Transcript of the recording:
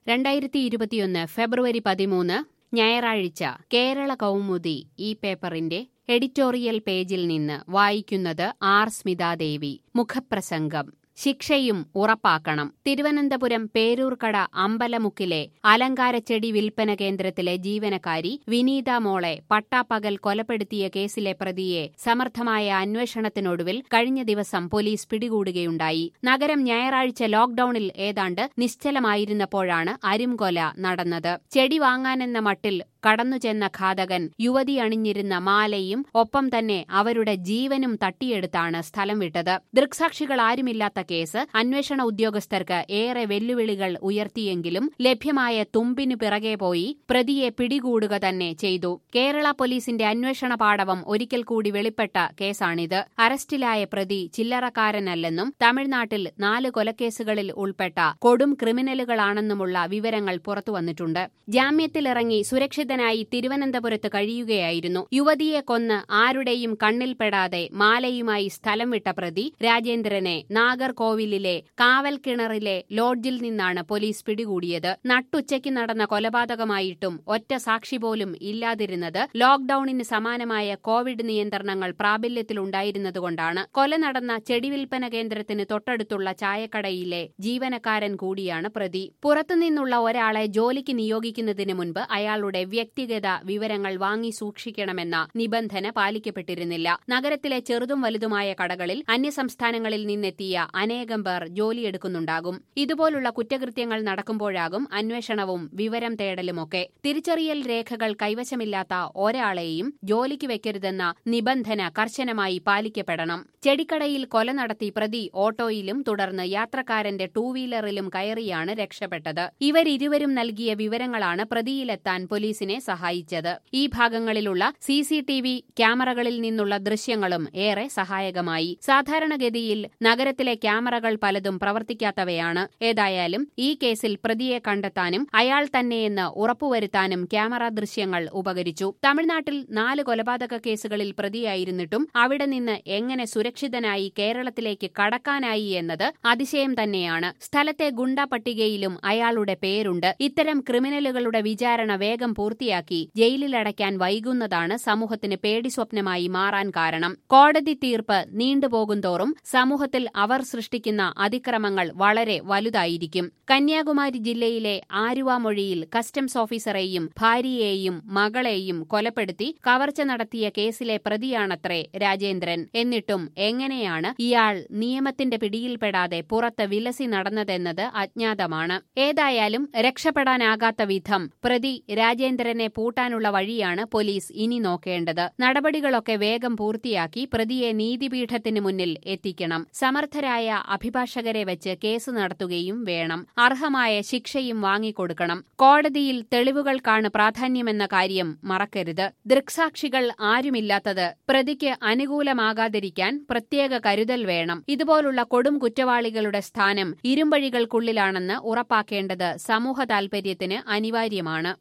രണ്ടായിരത്തി ഇരുപത്തിയൊന്ന് ഫെബ്രുവരി പതിമൂന്ന് ഞായറാഴ്ച കേരള കൗമുദി ഈ പേപ്പറിന്റെ എഡിറ്റോറിയൽ പേജിൽ നിന്ന് വായിക്കുന്നത് ആർ സ്മിതാദേവി മുഖപ്രസംഗം ശിക്ഷയും ഉറപ്പാക്കണം തിരുവനന്തപുരം പേരൂർക്കട അമ്പലമുക്കിലെ അലങ്കാരച്ചെടി വിൽപ്പന കേന്ദ്രത്തിലെ ജീവനക്കാരി വിനീത മോളെ പട്ടാപ്പകൽ കൊലപ്പെടുത്തിയ കേസിലെ പ്രതിയെ സമർത്ഥമായ അന്വേഷണത്തിനൊടുവിൽ കഴിഞ്ഞ ദിവസം പോലീസ് പിടികൂടുകയുണ്ടായി നഗരം ഞായറാഴ്ച ലോക്ഡൌണിൽ ഏതാണ്ട് നിശ്ചലമായിരുന്നപ്പോഴാണ് അരുംകൊല നടന്നത് ചെടി വാങ്ങാനെന്ന മട്ടിൽ കടന്നുചെന്ന ഘാതകൻ യുവതി അണിഞ്ഞിരുന്ന മാലയും ഒപ്പം തന്നെ അവരുടെ ജീവനും തട്ടിയെടുത്താണ് സ്ഥലം വിട്ടത് ദൃക്സാക്ഷികൾ ആരുമില്ലാത്ത കേസ് അന്വേഷണ ഉദ്യോഗസ്ഥർക്ക് ഏറെ വെല്ലുവിളികൾ ഉയർത്തിയെങ്കിലും ലഭ്യമായ തുമ്പിനു പിറകെ പോയി പ്രതിയെ പിടികൂടുക തന്നെ ചെയ്തു കേരള പോലീസിന്റെ അന്വേഷണ പാടവം ഒരിക്കൽ കൂടി വെളിപ്പെട്ട കേസാണിത് അറസ്റ്റിലായ പ്രതി ചില്ലറക്കാരനല്ലെന്നും തമിഴ്നാട്ടിൽ നാല് കൊലക്കേസുകളിൽ ഉൾപ്പെട്ട കൊടും ക്രിമിനലുകളാണെന്നുമുള്ള വിവരങ്ങൾ പുറത്തുവന്നിട്ടുണ്ട് ജാമ്യത്തിലിറങ്ങി സുരക്ഷിതനായി തിരുവനന്തപുരത്ത് കഴിയുകയായിരുന്നു യുവതിയെ കൊന്ന് ആരുടെയും കണ്ണിൽപ്പെടാതെ മാലയുമായി സ്ഥലം വിട്ട പ്രതി രാജേന്ദ്രനെ നാഗർകോവിലിലെ കാവൽ കിണറിലെ ലോഡ്ജിൽ നിന്നാണ് പോലീസ് പിടികൂടിയത് നട്ടുച്ചയ്ക്ക് നടന്ന കൊലപാതകമായിട്ടും ഒറ്റ സാക്ഷി പോലും ഇല്ലാതിരുന്നത് ലോക്ഡൌണിന് സമാനമായ കോവിഡ് നിയന്ത്രണങ്ങൾ പ്രാബല്യത്തിലുണ്ടായിരുന്നതുകൊണ്ടാണ് കൊല നടന്ന ചെടി വിൽപ്പന കേന്ദ്രത്തിന് തൊട്ടടുത്തുള്ള ചായക്കടയിലെ ജീവനക്കാരൻ കൂടിയാണ് പ്രതി പുറത്തുനിന്നുള്ള ഒരാളെ ജോലിക്ക് നിയോഗിക്കുന്നതിന് മുൻപ് അയാളുടെ വ്യക്തിഗത വിവരങ്ങൾ വാങ്ങി സൂക്ഷിക്കണമെന്ന നിബന്ധന പാലിക്കപ്പെട്ടിരുന്നില്ല നഗരത്തിലെ ചെറുതും വലുതുമായ കടകളിൽ അന്യസംസ്ഥാനങ്ങളിൽ നിന്നെത്തിയ അനേകം പേർ ജോലിയെടുക്കുന്നുണ്ടാകും ഇതുപോലുള്ള കുറ്റകൃത്യങ്ങൾ നടക്കുമ്പോഴാകും അന്വേഷണവും വിവരം തേടലുമൊക്കെ തിരിച്ചറിയൽ രേഖകൾ കൈവശമില്ലാത്ത ഒരാളെയും ജോലിക്ക് വെക്കരുതെന്ന നിബന്ധന കർശനമായി പാലിക്കപ്പെടണം ചെടിക്കടയിൽ കൊല നടത്തി പ്രതി ഓട്ടോയിലും തുടർന്ന് യാത്രക്കാരന്റെ ടൂ വീലറിലും കയറിയാണ് രക്ഷപ്പെട്ടത് ഇവരിരുവരും നൽകിയ വിവരങ്ങളാണ് പ്രതിയിലെത്താൻ പോലീസിനെ സഹായിച്ചത് ഈ ഭാഗങ്ങളിലുള്ള സി സി ടി വി ക്യാമറകളിൽ നിന്നുള്ള ദൃശ്യങ്ങളും ഏറെ സഹായകമായി സാധാരണഗതിയിൽ നഗരത്തിലെ ക്യാമറകൾ പലതും പ്രവർത്തിക്കാത്തവയാണ് ഏതായാലും ഈ കേസിൽ പ്രതിയെ കണ്ടെത്താനും അയാൾ തന്നെയെന്ന് ഉറപ്പുവരുത്താനും ക്യാമറ ദൃശ്യങ്ങൾ ഉപകരിച്ചു തമിഴ്നാട്ടിൽ നാല് കൊലപാതക കേസുകളിൽ പ്രതിയായിരുന്നിട്ടും അവിടെ നിന്ന് എങ്ങനെ സുരക്ഷിതനായി കേരളത്തിലേക്ക് കടക്കാനായി എന്നത് അതിശയം തന്നെയാണ് സ്ഥലത്തെ ഗുണ്ട പട്ടികയിലും അയാളുടെ പേരുണ്ട് ഇത്തരം ക്രിമിനലുകളുടെ വിചാരണ വേഗം പൂർത്തിയാക്കി ജയിലിലടയ്ക്കാൻ വൈകുന്നതാണ് സമൂഹത്തിന് പേടി സ്വപ്നമായി മാറാൻ കാരണം കോടതി തീർപ്പ് നീണ്ടുപോകുന്തോറും സമൂഹത്തിൽ അവർ സൃഷ്ടിക്കുന്ന അതിക്രമങ്ങൾ വളരെ വലുതായിരിക്കും കന്യാകുമാരി ജില്ലയിലെ ആലുവാമൊഴിയിൽ കസ്റ്റംസ് ഓഫീസറെയും ഭാര്യയെയും മകളെയും കൊലപ്പെടുത്തി കവർച്ച നടത്തിയ കേസിലെ പ്രതിയാണത്രേ രാജേന്ദ്രൻ എന്നിട്ടും എങ്ങനെയാണ് ഇയാൾ നിയമത്തിന്റെ പിടിയിൽപ്പെടാതെ പുറത്ത് വിലസി നടന്നതെന്നത് അജ്ഞാതമാണ് ഏതായാലും രക്ഷപ്പെടാനാകാത്ത വിധം പ്രതി രാജേന്ദ്രനെ പൂട്ടാനുള്ള വഴിയാണ് പോലീസ് ഇനി നോക്കേണ്ടത് നടപടികളൊക്കെ വേഗം പൂർത്തിയാക്കി പ്രതിയെ നീതിപീഠത്തിന് മുന്നിൽ എത്തിക്കണം സമർത്ഥരായ അഭിഭാഷകരെ വെച്ച് കേസ് നടത്തുകയും വേണം അർഹമായ ശിക്ഷയും വാങ്ങിക്കൊടുക്കണം കോടതിയിൽ തെളിവുകൾക്കാണ് പ്രാധാന്യമെന്ന കാര്യം മറക്കരുത് ദൃക്സാക്ഷികൾ ആരുമില്ലാത്തത് പ്രതിക്ക് അനുകൂലമാകാതിരിക്കാൻ പ്രത്യേക കരുതൽ വേണം ഇതുപോലുള്ള കൊടും കുറ്റവാളികളുടെ സ്ഥാനം ഇരുമ്പഴികൾക്കുള്ളിലാണെന്ന് ഉറപ്പാക്കേണ്ടത് സമൂഹ താൽപര്യത്തിന് അനിവാര്യമാണ്